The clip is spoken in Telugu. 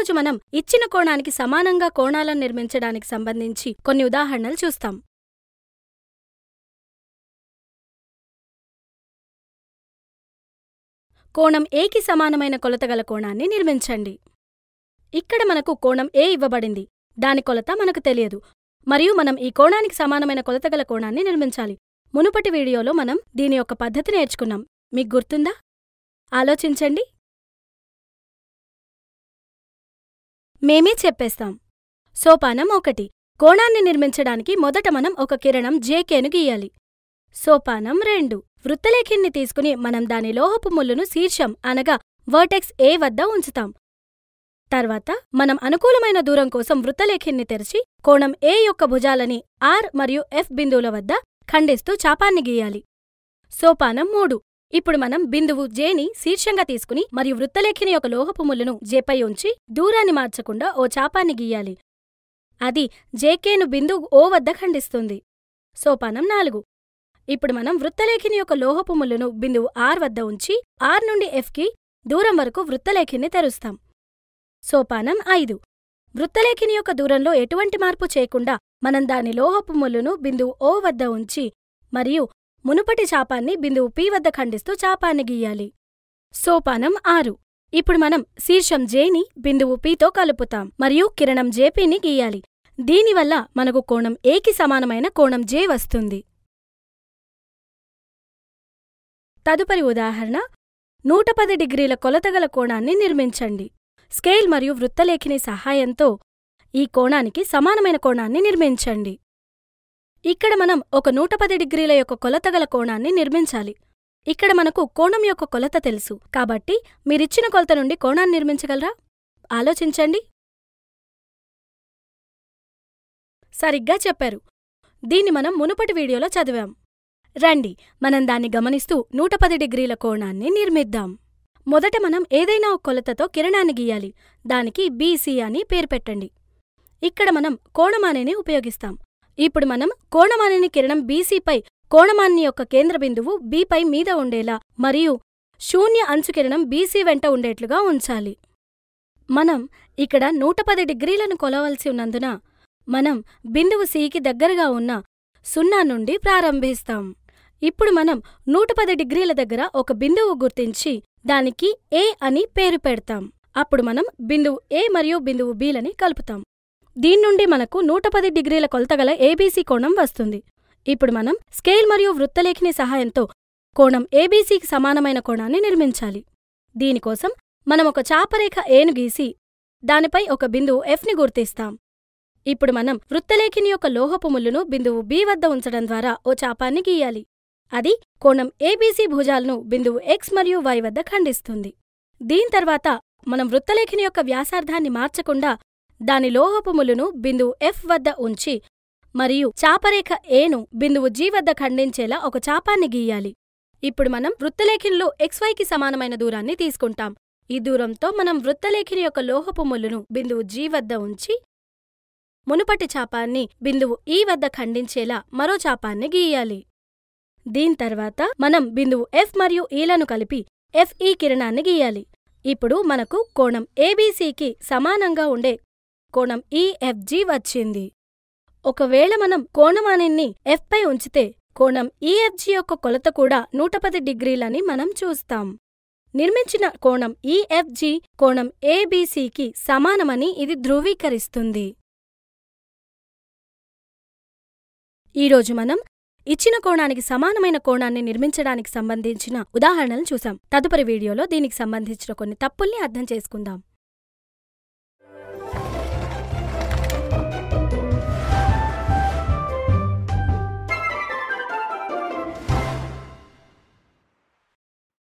ఈరోజు మనం ఇచ్చిన కోణానికి సమానంగా కోణాలను నిర్మించడానికి సంబంధించి కొన్ని ఉదాహరణలు చూస్తాం కోణం ఏకి సమానమైన కొలతగల కోణాన్ని నిర్మించండి ఇక్కడ మనకు కోణం ఏ ఇవ్వబడింది దాని కొలత మనకు తెలియదు మరియు మనం ఈ కోణానికి సమానమైన కొలతగల కోణాన్ని నిర్మించాలి మునుపటి వీడియోలో మనం దీని యొక్క పద్ధతి నేర్చుకున్నాం మీకు గుర్తుందా ఆలోచించండి మేమే చెప్పేస్తాం సోపానం ఒకటి కోణాన్ని నిర్మించడానికి మొదట మనం ఒక కిరణం జేకేను గీయాలి సోపానం రెండు వృత్తలేఖిని తీసుకుని మనం దాని లోహపు ముళ్ళును శీర్షం అనగా వర్టెక్స్ ఏ వద్ద ఉంచుతాం తర్వాత మనం అనుకూలమైన దూరం కోసం వృత్తలేఖిని తెరిచి కోణం ఏ యొక్క భుజాలని ఆర్ మరియు ఎఫ్ బిందువుల వద్ద ఖండిస్తూ చాపాన్ని గీయాలి సోపానం మూడు ఇప్పుడు మనం బిందువు జేని శీర్షంగా తీసుకుని మరియు వృత్తలేఖిని యొక్క లోహపు ముళ్ళును జేపై ఉంచి దూరాన్ని మార్చకుండా ఓ చాపాన్ని గీయాలి అది జేకేను బిందువు ఓ వద్ద ఖండిస్తుంది సోపానం నాలుగు ఇప్పుడు మనం వృత్తలేఖిని యొక్క లోహపు ముళ్ళును బిందువు ఆర్ వద్ద ఉంచి ఆర్ నుండి ఎఫ్కి దూరం వరకు వృత్తలేఖిని తెరుస్తాం సోపానం ఐదు వృత్తలేఖిని యొక్క దూరంలో ఎటువంటి మార్పు చేయకుండా మనం దాని లోహపు ముళ్ళును బిందువు ఓ వద్ద ఉంచి మరియు మునుపటి చాపాన్ని బిందువు పి వద్ద ఖండిస్తూ చాపాన్ని గీయాలి సోపానం ఆరు ఇప్పుడు మనం శీర్షం జేని బిందువు పితో కలుపుతాం మరియు కిరణం జేపీని గీయాలి దీనివల్ల మనకు కోణం ఏకి సమానమైన కోణం జే వస్తుంది తదుపరి ఉదాహరణ నూట పది డిగ్రీల కొలతగల కోణాన్ని నిర్మించండి స్కేల్ మరియు వృత్తలేఖిని సహాయంతో ఈ కోణానికి సమానమైన కోణాన్ని నిర్మించండి ఇక్కడ మనం ఒక నూట పది డిగ్రీల యొక్క కొలతగల కోణాన్ని నిర్మించాలి ఇక్కడ మనకు కోణం యొక్క కొలత తెలుసు కాబట్టి మీరిచ్చిన కొలత నుండి కోణాన్ని నిర్మించగలరా ఆలోచించండి సరిగ్గా చెప్పారు దీన్ని మనం మునుపటి వీడియోలో చదివాం రండి మనం దాన్ని గమనిస్తూ నూట పది డిగ్రీల కోణాన్ని నిర్మిద్దాం మొదట మనం ఏదైనా ఒక కొలతతో కిరణాన్ని గీయాలి దానికి బీసీ అని పేరు పెట్టండి ఇక్కడ మనం కోణమానిని ఉపయోగిస్తాం ఇప్పుడు మనం కోణమానిని కిరణం బీసీపై కోణమాన్ని యొక్క కేంద్ర బిందువు బీపై మీద ఉండేలా మరియు శూన్య అంచు కిరణం బీసీ వెంట ఉండేట్లుగా ఉంచాలి మనం ఇక్కడ నూట పది డిగ్రీలను కొలవలసి ఉన్నందున మనం బిందువు సీకి దగ్గరగా ఉన్న సున్నా నుండి ప్రారంభిస్తాం ఇప్పుడు మనం నూట పది డిగ్రీల దగ్గర ఒక బిందువు గుర్తించి దానికి ఏ అని పేరు పెడతాం అప్పుడు మనం బిందువు ఏ మరియు బిందువు బీలని కలుపుతాం దీన్నుండి మనకు నూట పది డిగ్రీల కొలతగల ఏబీసీ కోణం వస్తుంది ఇప్పుడు మనం స్కేల్ మరియు వృత్తలేఖిని సహాయంతో కోణం ఏబీసీకి సమానమైన కోణాన్ని నిర్మించాలి దీనికోసం మనం ఒక చాపరేఖ ఏను గీసి దానిపై ఒక బిందువు ఎఫ్ని గుర్తిస్తాం ఇప్పుడు మనం వృత్తలేఖిని యొక్క లోహపు ముళ్ళును బిందువు బి వద్ద ఉంచడం ద్వారా ఓ చాపాన్ని గీయాలి అది కోణం ఏబీసీ భుజాలను బిందువు ఎక్స్ మరియు వై వద్ద ఖండిస్తుంది దీని తర్వాత మనం వృత్తలేఖిని యొక్క వ్యాసార్థాన్ని మార్చకుండా దాని లోహపు ముళ్ళును బిందువు ఎఫ్ వద్ద ఉంచి మరియు చాపరేఖ ఏను బిందువు జీ వద్ద ఖండించేలా ఒక చాపాన్ని గీయాలి ఇప్పుడు మనం వృత్తలేఖినిలో ఎక్స్వైకి సమానమైన దూరాన్ని తీసుకుంటాం ఈ దూరంతో మనం వృత్తలేఖిని యొక్క లోహపు ముళ్ళును బిందువు జీ వద్ద ఉంచి మునుపటి చాపాన్ని బిందువు ఈ వద్ద ఖండించేలా మరో చాపాన్ని గీయాలి దీని తర్వాత మనం బిందువు ఎఫ్ మరియు ఈలను కలిపి ఎఫ్ఈ కిరణాన్ని గీయాలి ఇప్పుడు మనకు కోణం ఏబీసీకి సమానంగా ఉండే కోణం ఈఎఫ్జీ వచ్చింది ఒకవేళ మనం కోణమానిని ఎఫ్ పై ఉంచితే కోణం ఈఎఫ్జీ యొక్క కొలత కూడా నూట పది డిగ్రీలని మనం చూస్తాం నిర్మించిన కోణం ఈఎఫ్జీ కోణం ఏబీసీకి సమానమని ఇది ధృవీకరిస్తుంది ఈరోజు మనం ఇచ్చిన కోణానికి సమానమైన కోణాన్ని నిర్మించడానికి సంబంధించిన ఉదాహరణలు చూసాం తదుపరి వీడియోలో దీనికి సంబంధించిన కొన్ని తప్పుల్ని అర్థం చేసుకుందాం